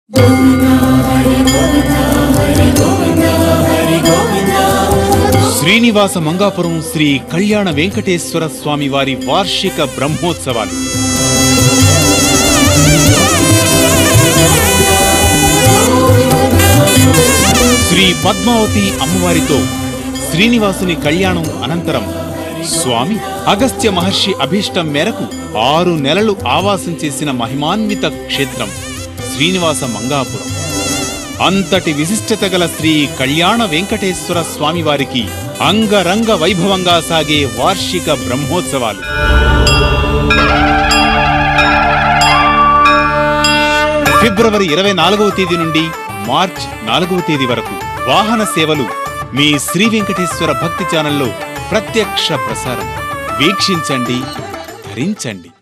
శ్రీనివాస మంగాపురం శ్రీ కళ్యాణ వెంకటేశ్వర స్వామి వారి వార్షిక బ్రహ్మోత్సవాలు శ్రీ పద్మావతి అమ్మవారితో శ్రీనివాసుని కళ్యాణం అనంతరం స్వామి అగస్త్య మహర్షి అభీష్టం మేరకు ఆరు నెలలు ఆవాసం చేసిన మహిమాన్విత క్షేత్రం శ్రీనివాస మంగాపురం అంతటి విశిష్టత గల శ్రీ కళ్యాణ వెంకటేశ్వర స్వామి వారికి అంగరంగ వైభవంగా సాగే వార్షిక బ్రహ్మోత్సవాలు ఫిబ్రవరి ఇరవై నాలుగవ తేదీ నుండి మార్చ్ నాలుగవ తేదీ వరకు వాహన సేవలు మీ శ్రీ వెంకటేశ్వర భక్తి ఛానల్లో ప్రత్యక్ష ప్రసారం వీక్షించండి ధరించండి